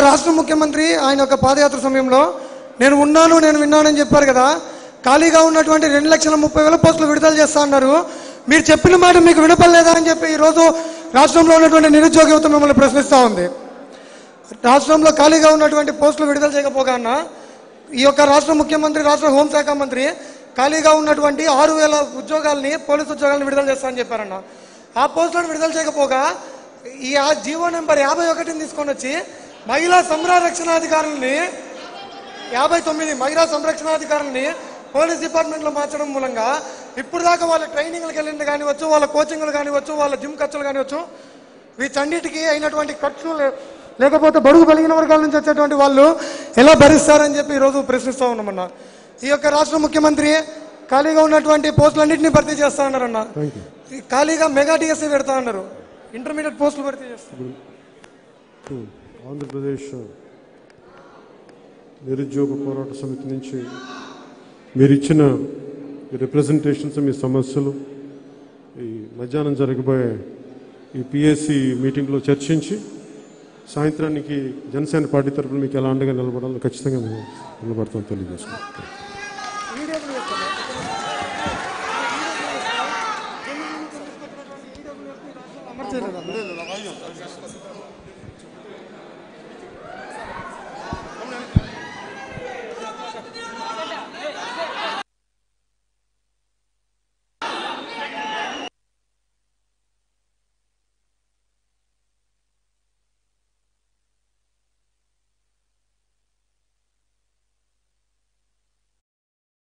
రాష్ట్ర ముఖ్యమంత్రి ఆయన యొక్క పాదయాత్ర సమయంలో నేను ఉన్నాను నేను విన్నానని చెప్పారు కదా ఖాళీగా ఉన్నటువంటి రెండు లక్షల ముప్పై వేల పోస్టులు విడుదల చేస్తా అన్నారు మీరు చెప్పిన మాట మీకు వినపడలేదా అని చెప్పి ఈరోజు రాష్ట్రంలో ఉన్నటువంటి నిరుద్యోగ యువత మిమ్మల్ని ప్రశ్నిస్తూ ఉంది రాష్ట్రంలో ఖాళీగా ఉన్నటువంటి పోస్టులు విడుదల చేయకపోగా అన్న ఈ యొక్క రాష్ట్ర ముఖ్యమంత్రి రాష్ట్ర హోంశాఖ మంత్రి ఖాళీగా ఉన్నటువంటి ఆరు వేల ఉద్యోగాల్ని పోలీసు ఉద్యోగాలను విడుదల చేస్తామని చెప్పారన్న ఆ పోస్టులను విడుదల చేయకపోగా ఈ ఆ జీవో నెంబర్ యాభై ఒకటిని తీసుకొని వచ్చి మహిళా సంరక్షణాధికారులని యాభై తొమ్మిది మహిళా సంరక్షణాధికారులని పోలీస్ డిపార్ట్మెంట్లో మార్చడం మూలంగా ఇప్పుడు దాకా వాళ్ళ ట్రైనింగ్లకు వెళ్ళింది కానివచ్చు వాళ్ళ కోచింగ్లు కానివచ్చు వాళ్ళ జిమ్ ఖర్చులు కానివచ్చు వీటన్నిటికీ అయినటువంటి ఖర్చులు లే- లేకపోతే బడుగు బలిగిన వర్గాల నుంచి వచ్చేటువంటి వాళ్ళు ఎలా భరిస్తారని చెప్పి ఈరోజు ప్రశ్నిస్తూ ఉన్నామన్న ఈ యొక్క రాష్ట్ర ముఖ్యమంత్రి ఖాళీగా ఉన్నటువంటి పోస్టులన్నింటినీ భర్తీ చేస్తా ఉన్నారన్న థ్యాంక్ యూ ఈ ఖాళీగా మెగా డిఎస్సీ పెడతా ఉన్నారు ఇంటర్మీడియట్ పోస్టులు భర్తీ చేస్తారు ఆంధ్రప్రదేశ్ నిరుద్యోగ పోరాట సమితి నుంచి మీరు ఇచ్చిన మీ రిప్రజెంటేషన్స్ మీ సమస్యలు ఈ మధ్యాహ్నం జరగబోయే ఈ పిఎస్సి మీటింగ్లో చర్చించి సాయంత్రానికి జనసేన పార్టీ తరఫున మీకు ఎలా అండగా నిలబడాలో ఖచ్చితంగా మేము నిలబడతాం తెలియజేసుకుంటాం అమర్చేయలేదా?